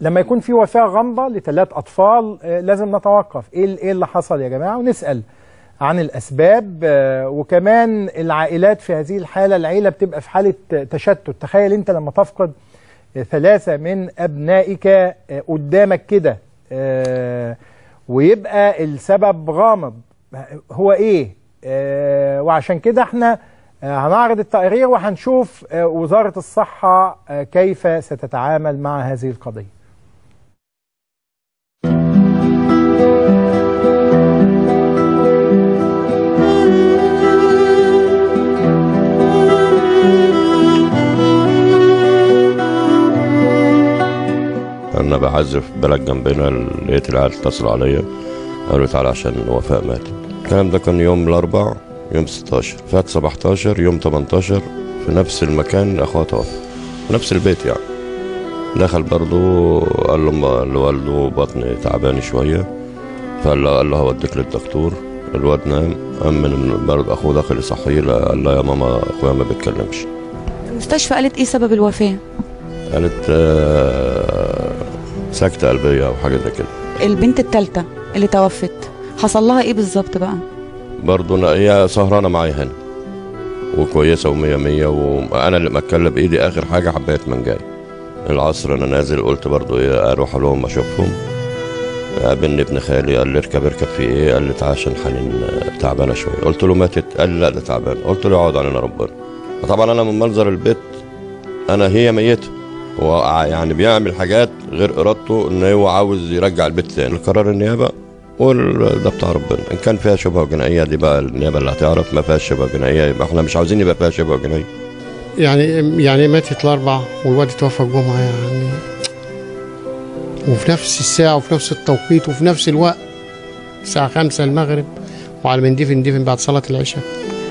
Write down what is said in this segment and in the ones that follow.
لما يكون في وفاة غامضة لثلاث أطفال آه، لازم نتوقف إيه ال- إيه اللي حصل يا جماعة ونسأل عن الأسباب آه، وكمان العائلات في هذه الحالة العيلة بتبقى في حالة تشتت تخيل أنت لما تفقد آه، ثلاثة من أبنائك آه، قدامك كده آه، ويبقى السبب غامض هو إيه آه، وعشان كده احنا آه، هنعرض التقرير وهنشوف آه، وزارة الصحة آه، كيف ستتعامل مع هذه القضية انا بعزف بلد جنبنا لقيت العيال اتصلوا عليا قالوا تعالى عشان وفاء ماتت الكلام ده كان يوم الاربع يوم 16 فات 17 يوم 18 في نفس المكان اخوها توفى في نفس البيت يعني دخل برضه قال له لوالده بطني تعبان شويه فقال له قال له هوديك للدكتور الواد نام قام من برضه اخوه داخل يصحيه قال له يا ماما اخويا ما بيتكلمش المستشفى قالت ايه سبب الوفاه قالت آه، سكتة قلبية أو حاجة زي كده البنت الثالثه اللي توفت حصل لها ايه بالظبط بقى برضه أنا- هي سهرانة معايا هنا وكويسة ومية مية وأنا اللي متكلم بإيدي آخر حاجة حباية منجاي العصر أنا نازل قلت برضه إيه أروح لهم أشوفهم قابلني ابن خالي قال لي اركب اركب في إيه قال لي تعال عشان حنين آه، تعبانة شوية قلت له ماتت قال لي لا ده تعبان قلت له يقعد علينا ربنا طبعا أنا من منظر البيت أنا هي ميتة هو ع- يعني بيعمل حاجات غير ارادته ان هو عاوز يرجع البيت تاني القرار النيابه وده بتاع ربنا ان كان فيها شبهه جنائيه دي بقى النيابه اللي هتعرف ما فيهاش شبهه جنائيه يبقى احنا مش عاوزين يبقى فيها شبهه جنائيه يعني يعني ماتت الأربع والواد توفى الجمعة يعني وفي نفس الساعة وفي نفس التوقيت وفي نفس الوقت الساعة خمسة المغرب وعلى ما ندفن ندفن بعد صلاة العشاء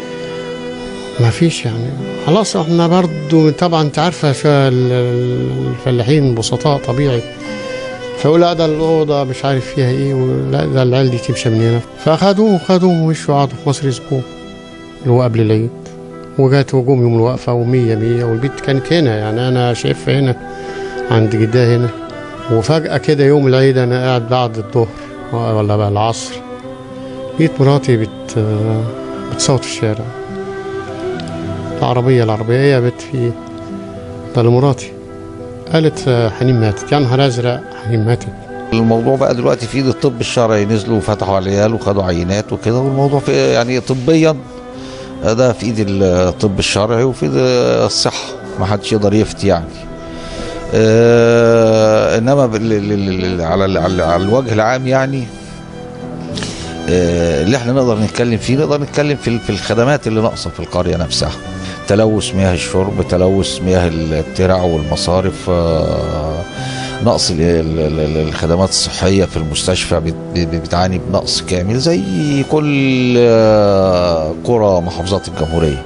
ما فيش يعني خلاص احنا برضو طبعا انت عارفة شو ال- الفلاحين بسطاء طبيعي فيقول لا ده الأوضة مش عارف فيها ايه ولا ده العيال دي تمشي من هنا فأخدوه خدوه ومشوا قعدوا في مصر أسبوع اللي هو قبل العيد وجات هجوم يوم الوقفة ومية مية والبيت كانت هنا يعني أنا شايفها هنا عند جدها هنا وفجأة كده يوم العيد أنا قاعد بعد الظهر ولا بقى العصر لقيت مراتي بت بتصوت في الشارع العربية العربية هي بت في ده لمراتي قالت آه، حنين ماتت يا نهار أزرق حنين ماتت الموضوع بقى دلوقتي في ايد الطب الشرعي نزلوا وفتحوا على العيال وخدوا عينات وكده والموضوع في يعني طبيا ده في ايد الطب الشرعي وفي ايد الصحه ما حدش يقدر يفتي يعني آه انما بال- ال- ال- على ال- على على الوجه العام يعني آه اللي احنا نقدر نتكلم فيه نقدر نتكلم في ال- في الخدمات اللي ناقصه في القريه نفسها تلوث مياه الشرب تلوث مياه الترع والمصارف آه نقص ال- ال- ال- الخدمات الصحية في المستشفى بت- بت- بتعاني بنقص كامل زي كل آه، قرى محافظات الجمهورية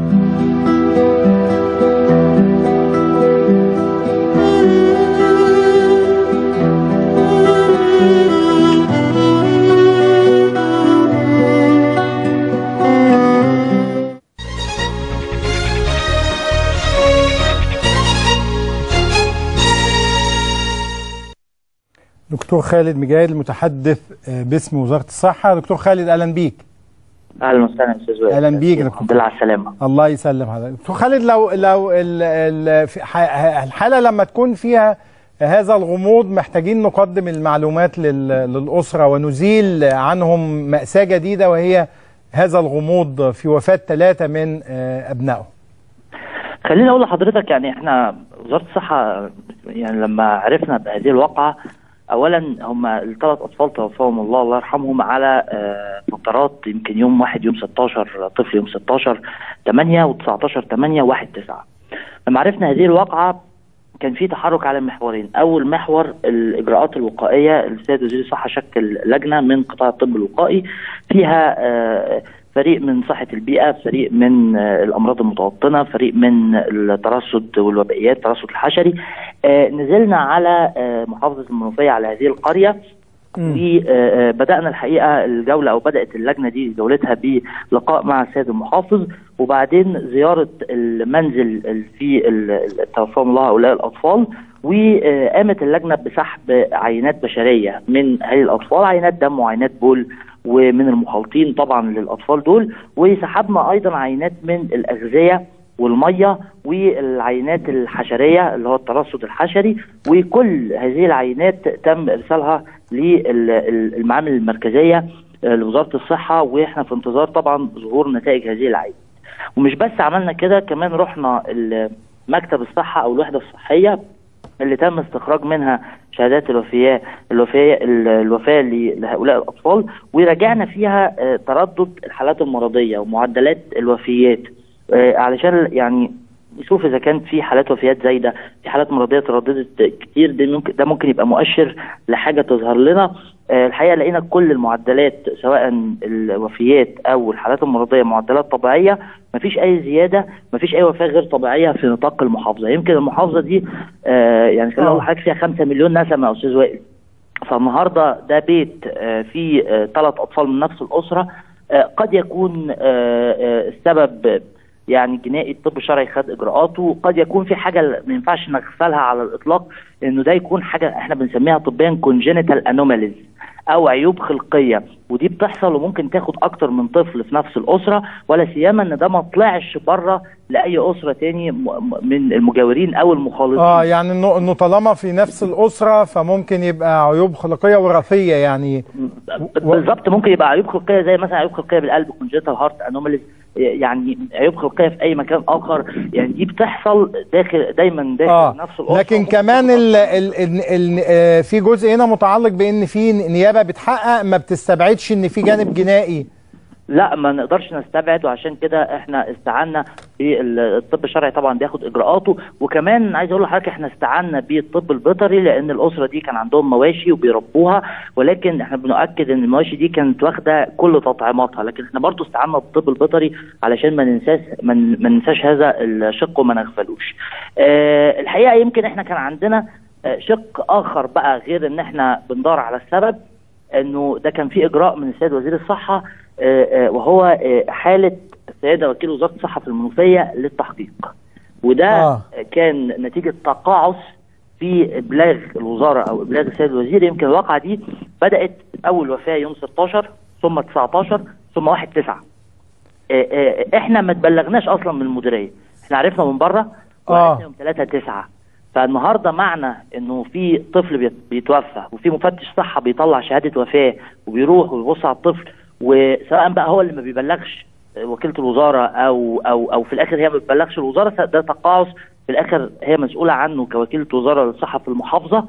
دكتور خالد مجاهد المتحدث آه، باسم وزارة الصحة دكتور خالد أهلا بيك اهلا وسهلا يا استاذ وائل أهلا بيك يا الحمد لله على السلامه الله يسلم حضرتك دكتور خالد لو لو ال- ال- في ح- الحالة لما تكون فيها هذا الغموض محتاجين نقدم المعلومات لل- للأسرة ونزيل عنهم مأساة جديدة وهي هذا الغموض في وفاة ثلاثة من آه، أبنائهم خليني اقول لحضرتك يعني احنا وزاره الصحه يعني لما عرفنا بهذه الواقعه اولا هم الثلاث اطفال توفاهم الله الله يرحمهم على آه، فترات يمكن يوم واحد يوم 16 طفل يوم 16 8 و19 8 1 9 لما عرفنا هذه الواقعه كان في تحرك على محورين اول محور الاجراءات الوقائيه السيد وزير الصحه شكل لجنه من قطاع الطب الوقائي فيها آه، فريق من صحه البيئه فريق من آه، الامراض المتوطنه فريق من الترصد والوبائيات الترصد الحشري آه، نزلنا على آه، محافظه المنوفيه على هذه القريه وبدانا الحقيقه الجوله او بدات اللجنه دي جولتها بلقاء مع السيد المحافظ وبعدين زياره المنزل ال- في ال- ال- توفاهم الله هؤلاء الاطفال وقامت اللجنه بسحب عينات بشريه من هذه الاطفال عينات دم وعينات بول ومن المخالطين طبعا للاطفال دول وسحبنا ايضا عينات من الاغذيه والميه والعينات الحشريه اللي هو الترصد الحشري وكل هذه العينات تم ارسالها للمعامل المركزيه آه، لوزاره الصحه واحنا في انتظار طبعا ظهور نتائج هذه العينات. ومش بس عملنا كده كمان رحنا ال- مكتب الصحه او الوحده الصحيه اللي تم استخراج منها شهادات الوفيات الوفاه الوفاه ل- لهؤلاء الاطفال وراجعنا فيها آه، تردد الحالات المرضيه ومعدلات الوفيات آه، علشان يعني نشوف اذا كان في حالات وفيات زايده في حالات مرضيه ترددت كتير ده ممكن ده ممكن يبقى مؤشر لحاجه تظهر لنا آه، الحقيقه لقينا كل المعدلات سواء الوفيات او الحالات المرضيه معدلات طبيعيه مفيش اي زياده مفيش اي وفاه غير طبيعيه في نطاق المحافظه يمكن المحافظه دي آه، يعني خليني اقول لحضرتك فيها 5 مليون نسمه يا استاذ وائل فالنهارده ده بيت آه، فيه ثلاث اطفال من نفس الاسره آه، قد يكون آه، آه، السبب يعني جنائي الطب الشرعي خد اجراءاته قد يكون في حاجه ما ينفعش نغفلها على الاطلاق انه ده يكون حاجه احنا بنسميها طبيا كونجينيتال انوماليز او عيوب خلقيه ودي بتحصل وممكن تاخد اكتر من طفل في نفس الاسره ولا سيما ان ده ما طلعش بره لاي اسره تاني م- م- من المجاورين او المخالطين اه يعني انه انه طالما في نفس الاسره فممكن يبقى عيوب خلقيه وراثيه يعني بالظبط ممكن يبقى عيوب خلقيه زي مثلا عيوب خلقيه بالقلب كونجيتال هارت انوماليز يعني عيوب خلقيه في اي مكان اخر يعني دي بتحصل داخل دايما داخل اه نفس الاسره لكن كمان ال ال ال ال آه، في جزء هنا متعلق بان في نيابه بتحقق ما بتستبعدش ان في جانب جنائي لا ما نقدرش نستبعد وعشان كده احنا استعنا بالطب الشرعي طبعا بياخد اجراءاته وكمان عايز اقول لحضرتك احنا استعنا بالطب البيطري لان الاسره دي كان عندهم مواشي وبيربوها ولكن احنا بنؤكد ان المواشي دي كانت واخده كل تطعيماتها لكن احنا برضو استعنا بالطب البيطري علشان ما ننساش ما ن- ما ننساش هذا الشق وما نغفلوش. اه الحقيقه يمكن احنا كان عندنا آه، شق اخر بقى غير ان احنا بندور على السبب انه ده كان في اجراء من السيد وزير الصحه آه، آه، وهو آه، حاله السيده وكيل وزاره الصحه في المنوفيه للتحقيق وده آه. آه. كان نتيجه تقاعس في ابلاغ الوزاره او ابلاغ السيد الوزير يمكن الواقعه دي بدات اول وفاه يوم 16 ثم 19 ثم 1 9 آه، آه، احنا ما تبلغناش اصلا من المديريه احنا عرفنا من بره آه. وعرفنا يوم 3 9 فالنهارده معنى انه في طفل بيت- بيتوفى وفي مفتش صحه بيطلع شهاده وفاه وبيروح ويبص على الطفل وسواء بقى هو اللي ما بيبلغش وكيله الوزاره او او او في الاخر هي ما بتبلغش الوزاره ده تقاعس في الاخر هي مسؤوله عنه كوكيله وزاره للصحه في المحافظه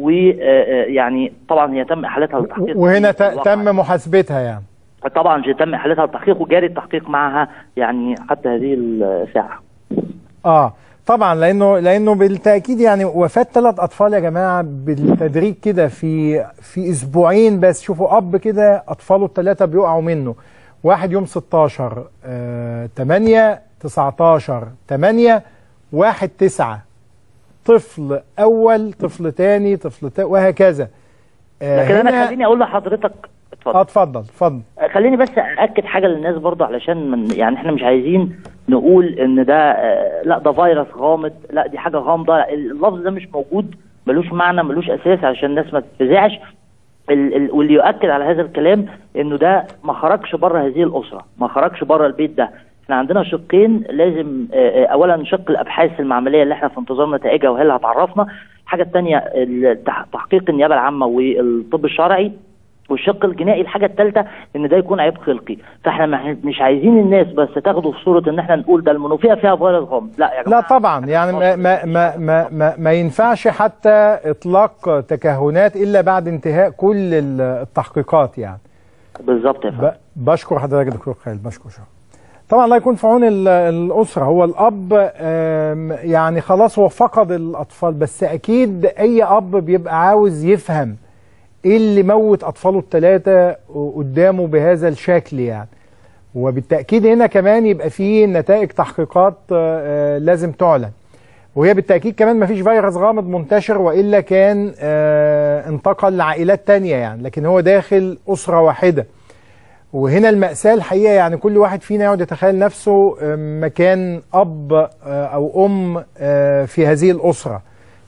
ويعني طبعا هي تم احالتها للتحقيق وهنا في ت- الواقع. تم محاسبتها يعني طبعا جه- تم احالتها للتحقيق وجاري التحقيق معها يعني حتى هذه الساعه اه طبعا لانه لانه بالتاكيد يعني وفاه ثلاث اطفال يا جماعه بالتدريج كده في في اسبوعين بس شوفوا اب كده اطفاله الثلاثه بيقعوا منه واحد يوم 16 آه 8 19 8 1 9 طفل اول طفل تاني طفل تا وهكذا آه لكن انا هنا- خليني اقول لحضرتك اتفضل اه اتفضل اتفضل خليني بس اكد حاجه للناس برضه علشان من يعني احنا مش عايزين نقول ان ده آه، لا ده فيروس غامض لا دي حاجه غامضه اللفظ ده مش موجود ملوش معنى ملوش اساس عشان الناس ما تتفزعش ال- ال- واللي يؤكد على هذا الكلام انه ده ما خرجش بره هذه الاسره ما خرجش بره البيت ده احنا عندنا شقين لازم آه، آه، اولا شق الابحاث المعمليه اللي احنا في انتظار نتائجها وهي اللي هتعرفنا الحاجه الثانيه تحقيق النيابه العامه والطب الشرعي والشق الجنائي الحاجه الثالثه ان ده يكون عيب خلقي فاحنا ما- مش عايزين الناس بس تاخده في صوره ان احنا نقول ده المنوفيه فيها فيروس غامض لا يا لا جماعه طبعا يعني ما ما ما ما ما, ما ينفعش حتى اطلاق تكهنات الا بعد انتهاء كل ال- التحقيقات يعني بالظبط يا فندم ب- بشكر حضرتك يا دكتور خالد بشكر شكرا طبعا الله يكون في عون ال- الاسره هو الاب آم، يعني خلاص هو فقد الاطفال بس اكيد اي اب بيبقى عاوز يفهم ايه اللي موت اطفاله الثلاثه قدامه بهذا الشكل يعني وبالتاكيد هنا كمان يبقى فيه نتائج تحقيقات آه، آه، لازم تعلن وهي بالتاكيد كمان ما فيش فيروس غامض منتشر والا كان آه، انتقل لعائلات تانية يعني لكن هو داخل اسره واحده وهنا المأساة الحقيقة يعني كل واحد فينا يقعد يتخيل نفسه آه، مكان أب آه، أو أم آه، في هذه الأسرة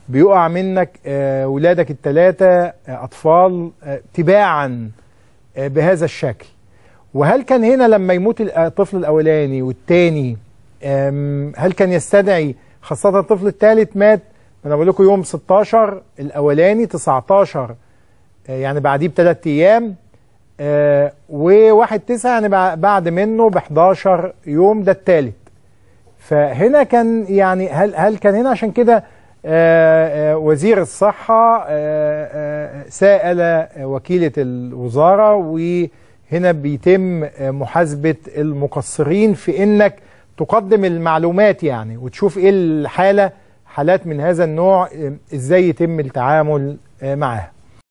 بيقع منك آه، ولادك الثلاثة أطفال آه، تباعا آه، بهذا الشكل وهل كان هنا لما يموت ال- الطفل الأولاني والتاني آم، هل كان يستدعي خاصة الطفل الثالث مات أنا بقول لكم يوم 16 الأولاني 19 آه، يعني بعديه بثلاث أيام آه، وواحد تسعة يعني بع- بعد منه ب 11 يوم ده الثالث فهنا كان يعني هل هل كان هنا عشان كده آه، آه، وزير الصحة آه، آه، سأل وكيلة الوزارة وهنا بيتم آه، محاسبة المقصرين في انك تقدم المعلومات يعني وتشوف ايه الحالة حالات من هذا النوع آه، ازاي يتم التعامل آه، معها